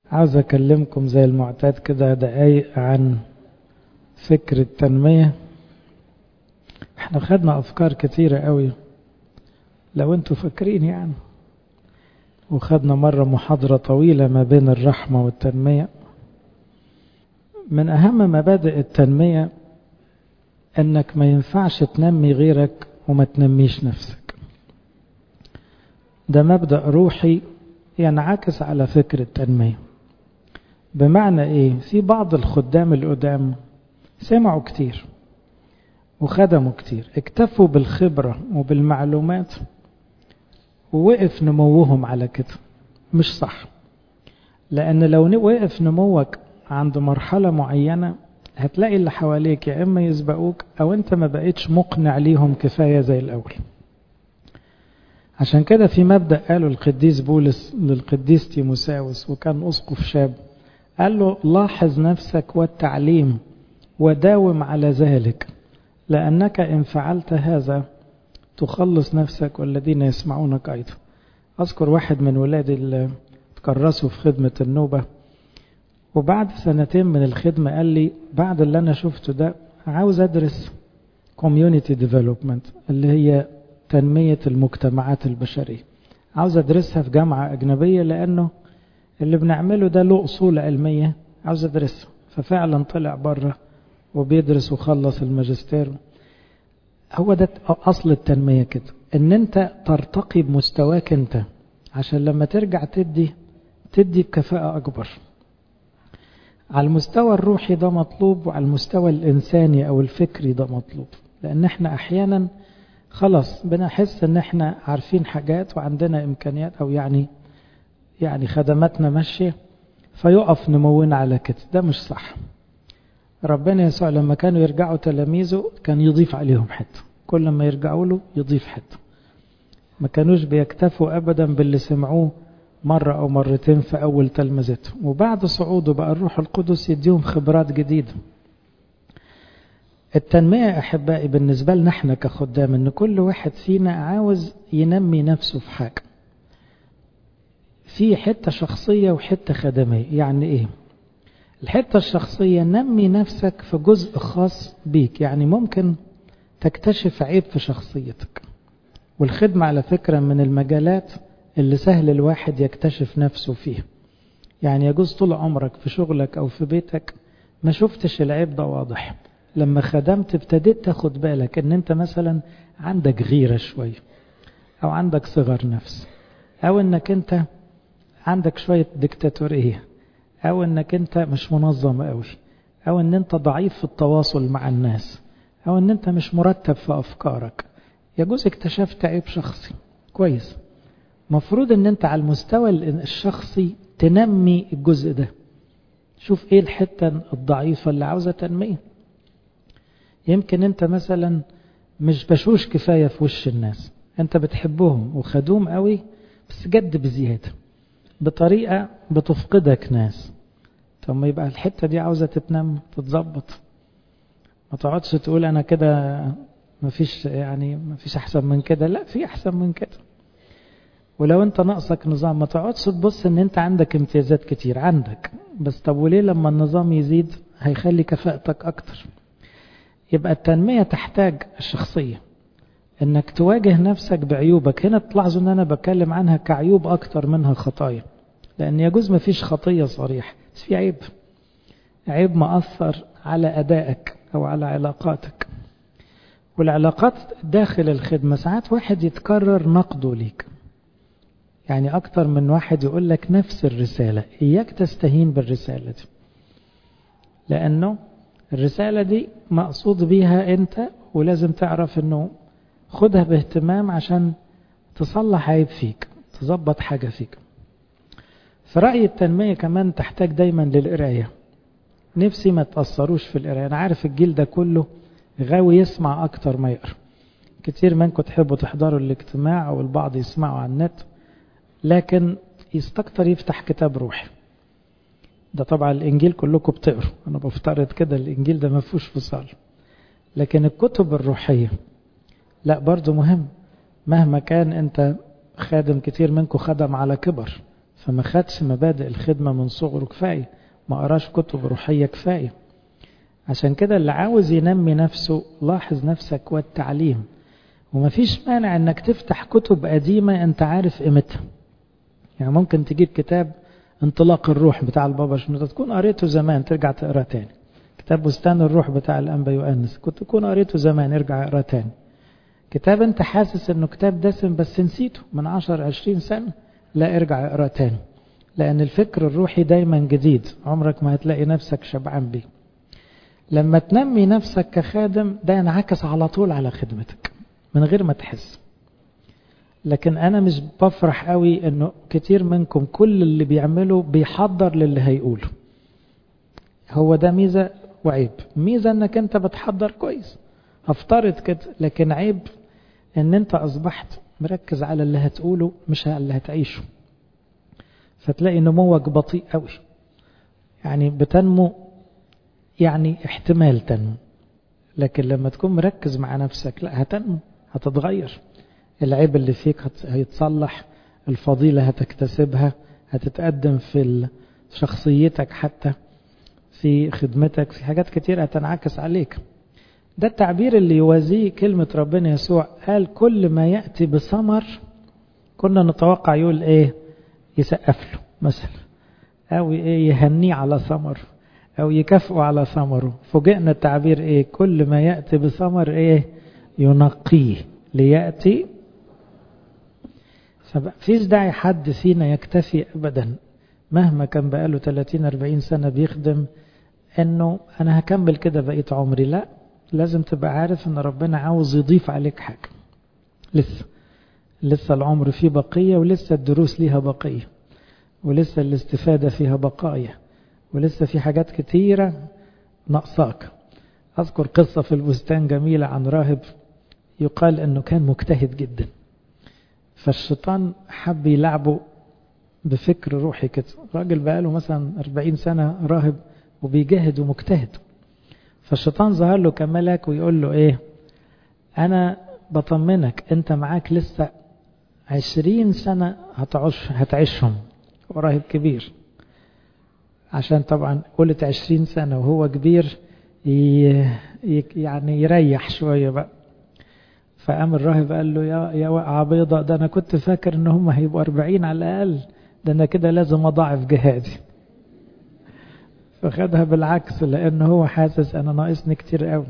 عاوز أكلمكم زي المعتاد كده دقايق عن فكر التنمية احنا خدنا أفكار كتيرة قوي لو انتوا فاكرين يعني وخدنا مرة محاضرة طويلة ما بين الرحمة والتنمية من أهم مبادئ التنمية أنك ما ينفعش تنمي غيرك وما تنميش نفسك ده مبدأ روحي ينعكس على فكر التنمية بمعنى ايه في بعض الخدام القدام سمعوا كتير وخدموا كتير اكتفوا بالخبرة وبالمعلومات ووقف نموهم على كده مش صح لأن لو وقف نموك عند مرحلة معينة هتلاقي اللي حواليك يا إما يسبقوك أو أنت ما بقيتش مقنع ليهم كفاية زي الأول عشان كده في مبدأ قاله القديس بولس للقديس تيموساوس وكان أسقف شاب قال له لاحظ نفسك والتعليم وداوم على ذلك لأنك إن فعلت هذا تخلص نفسك والذين يسمعونك أيضا أذكر واحد من ولادي اللي تكرسوا في خدمة النوبة وبعد سنتين من الخدمة قال لي بعد اللي أنا شفته ده عاوز أدرس community development اللي هي تنمية المجتمعات البشرية عاوز أدرسها في جامعة أجنبية لأنه اللي بنعمله ده له أصول علمية عاوز أدرسها ففعلا طلع بره وبيدرس وخلص الماجستير هو ده أصل التنمية كده إن أنت ترتقي بمستواك أنت عشان لما ترجع تدي تدي بكفاءة أكبر على المستوى الروحي ده مطلوب وعلى المستوى الإنساني أو الفكري ده مطلوب لأن احنا أحيانا خلاص بنحس ان احنا عارفين حاجات وعندنا امكانيات او يعني يعني خدماتنا ماشيه فيقف نمونا على كده ده مش صح ربنا يسوع لما كانوا يرجعوا تلاميذه كان يضيف عليهم حته كل ما يرجعوا له يضيف حته ما كانوش بيكتفوا ابدا باللي سمعوه مرة أو مرتين في أول تلمذتهم وبعد صعوده بقى الروح القدس يديهم خبرات جديدة التنمية أحبائي بالنسبة لنا احنا كخدام إن كل واحد فينا عاوز ينمي نفسه في حاجة في حتة شخصية وحتة خدمية يعني إيه الحتة الشخصية نمي نفسك في جزء خاص بيك يعني ممكن تكتشف عيب في شخصيتك والخدمة على فكرة من المجالات اللي سهل الواحد يكتشف نفسه فيها يعني يجوز طول عمرك في شغلك أو في بيتك ما شفتش العيب ده واضح لما خدمت ابتديت تاخد بالك ان انت مثلا عندك غيرة شوية او عندك صغر نفس او انك انت عندك شوية ديكتاتورية او انك انت مش منظم قوي او ان انت ضعيف في التواصل مع الناس او ان انت مش مرتب في افكارك يجوز اكتشفت عيب شخصي كويس مفروض ان انت على المستوى الشخصي تنمي الجزء ده شوف ايه الحتة الضعيفة اللي عاوزة تنميه يمكن انت مثلا مش بشوش كفاية في وش الناس انت بتحبهم وخدوم قوي بس جد بزيادة بطريقة بتفقدك ناس طب ما يبقى الحتة دي عاوزة تتنم تتظبط ما تقعدش تقول انا كده مفيش يعني مفيش احسن من كده لا في احسن من كده ولو انت ناقصك نظام ما تقعدش تبص ان انت عندك امتيازات كتير عندك بس طب وليه لما النظام يزيد هيخلي كفاءتك اكتر يبقى التنمية تحتاج الشخصية انك تواجه نفسك بعيوبك هنا تلاحظوا ان انا بتكلم عنها كعيوب اكتر منها خطايا لان يجوز ما فيش خطية صريح بس في عيب عيب مأثر على ادائك او على علاقاتك والعلاقات داخل الخدمة ساعات واحد يتكرر نقده ليك يعني اكتر من واحد يقول لك نفس الرسالة اياك تستهين بالرسالة دي لانه الرسالة دي مقصود بيها انت ولازم تعرف انه خدها باهتمام عشان تصلح عيب فيك تظبط حاجة فيك في رأي التنمية كمان تحتاج دايما للقراية نفسي ما تأثروش في القراية أنا عارف الجيل ده كله غاوي يسمع أكتر ما يقرأ كتير منكم تحبوا تحضروا الاجتماع أو البعض يسمعوا على النت لكن يستكتر يفتح كتاب روحي ده طبعا الانجيل كلكم بتقروا انا بفترض كده الانجيل ده ما فيهوش فصال لكن الكتب الروحيه لا برضه مهم مهما كان انت خادم كتير منكم خدم على كبر فما خدش مبادئ الخدمة من صغره كفاية ما قراش كتب روحية كفاية عشان كده اللي عاوز ينمي نفسه لاحظ نفسك والتعليم ومفيش مانع انك تفتح كتب قديمة انت عارف قيمتها يعني ممكن تجيب كتاب انطلاق الروح بتاع البابا شنودة تكون قريته زمان ترجع تقراه تاني كتاب بستان الروح بتاع الانبا يؤنس كنت تكون قريته زمان ارجع اقراه تاني كتاب انت حاسس انه كتاب دسم بس نسيته من عشر عشرين سنة لا ارجع اقراه تاني لان الفكر الروحي دايما جديد عمرك ما هتلاقي نفسك شبعان بيه لما تنمي نفسك كخادم ده ينعكس على طول على خدمتك من غير ما تحس لكن انا مش بفرح قوي انه كتير منكم كل اللي بيعمله بيحضر للي هيقوله هو ده ميزة وعيب ميزة انك انت بتحضر كويس هفترض كده لكن عيب ان انت اصبحت مركز على اللي هتقوله مش على اللي هتعيشه فتلاقي نموك بطيء قوي يعني بتنمو يعني احتمال تنمو لكن لما تكون مركز مع نفسك لا هتنمو هتتغير العيب اللي فيك هيتصلح الفضيلة هتكتسبها هتتقدم في شخصيتك حتى في خدمتك في حاجات كتير هتنعكس عليك ده التعبير اللي يوازيه كلمة ربنا يسوع قال كل ما يأتي بثمر كنا نتوقع يقول ايه يسقف له مثلا او ايه يهنيه على ثمر او يكافئه على ثمره فوجئنا التعبير ايه كل ما يأتي بثمر ايه ينقيه ليأتي فيش داعي حد فينا يكتفي ابدا مهما كان بقاله 30 40 سنة بيخدم انه انا هكمل كده بقية عمري لا لازم تبقى عارف ان ربنا عاوز يضيف عليك حاجة لسه لسه العمر فيه بقية ولسه الدروس ليها بقية ولسه الاستفادة فيها بقايا ولسه في حاجات كتيرة ناقصاك أذكر قصة في البستان جميلة عن راهب يقال أنه كان مجتهد جدا فالشيطان حب يلعبه بفكر روحي كده راجل بقاله مثلا 40 سنة راهب وبيجاهد ومجتهد فالشيطان ظهر له كملك ويقول له ايه انا بطمنك انت معاك لسه عشرين سنة هتعيش هتعيشهم وراهب كبير عشان طبعا قلت عشرين سنة وهو كبير يعني يريح شوية بقى فقام الراهب قال له يا يا وقعة بيضة ده أنا كنت فاكر إن هم هيبقوا أربعين على الأقل ده أنا كده لازم أضاعف جهادي فخدها بالعكس لأن هو حاسس أنا ناقصني كتير قوي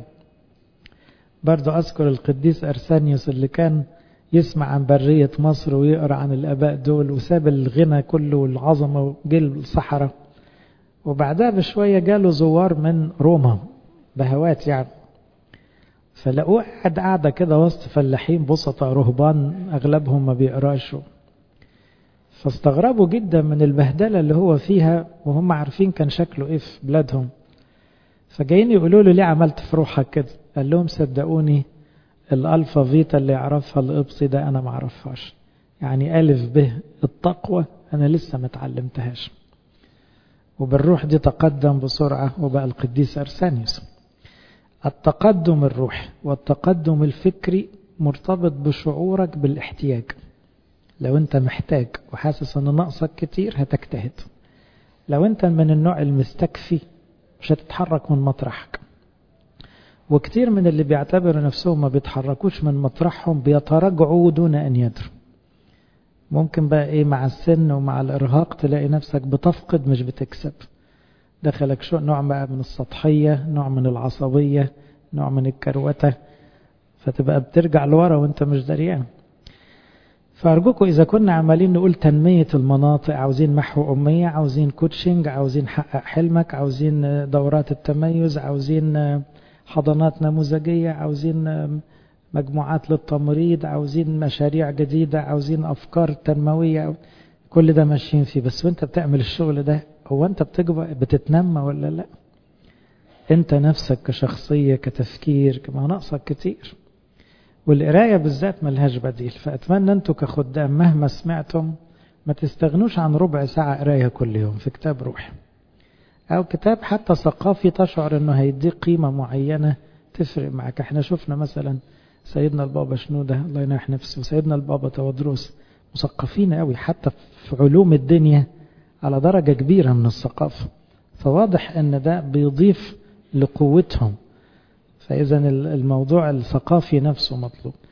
برضو أذكر القديس أرسانيوس اللي كان يسمع عن برية مصر ويقرأ عن الآباء دول وساب الغنى كله والعظمة وجه الصحراء وبعدها بشوية جاله زوار من روما بهوات يعني فلقوه قاعد قاعدة كده وسط فلاحين بسطة رهبان أغلبهم ما بيقراش فاستغربوا جدا من البهدلة اللي هو فيها وهم عارفين كان شكله ايه في بلادهم فجايين يقولوا له ليه عملت في روحك كده قال لهم صدقوني الألفا فيتا اللي يعرفها القبطي ده أنا ما اعرفهاش يعني ألف به التقوى أنا لسه ما اتعلمتهاش وبالروح دي تقدم بسرعة وبقى القديس أرسانيوس التقدم الروحي والتقدم الفكري مرتبط بشعورك بالاحتياج لو انت محتاج وحاسس ان ناقصك كتير هتجتهد لو انت من النوع المستكفي مش هتتحرك من مطرحك وكتير من اللي بيعتبروا نفسهم ما بيتحركوش من مطرحهم بيتراجعوا دون ان يدروا ممكن بقى ايه مع السن ومع الارهاق تلاقي نفسك بتفقد مش بتكسب دخلك شو نوع بقى من السطحية نوع من العصبية نوع من الكروتة فتبقى بترجع لورا وانت مش دريان فأرجوكم إذا كنا عمالين نقول تنمية المناطق عاوزين محو أمية عاوزين كوتشنج عاوزين حقق حلمك عاوزين دورات التميز عاوزين حضانات نموذجية عاوزين مجموعات للتمريض عاوزين مشاريع جديدة عاوزين أفكار تنموية كل ده ماشيين فيه بس وانت بتعمل الشغل ده هو انت بتكبر بتتنمى ولا لا انت نفسك كشخصية كتفكير كما ناقصك كتير والقراية بالذات ملهاش بديل فأتمنى أنتوا كخدام مهما سمعتم ما تستغنوش عن ربع ساعة قراية كل يوم في كتاب روحي أو كتاب حتى ثقافي تشعر أنه هيديك قيمة معينة تفرق معك احنا شفنا مثلا سيدنا البابا شنودة الله ينح نفسه وسيدنا البابا تودروس مثقفين قوي حتى في علوم الدنيا على درجة كبيرة من الثقافة فواضح ان ده بيضيف لقوتهم فإذا الموضوع الثقافي نفسه مطلوب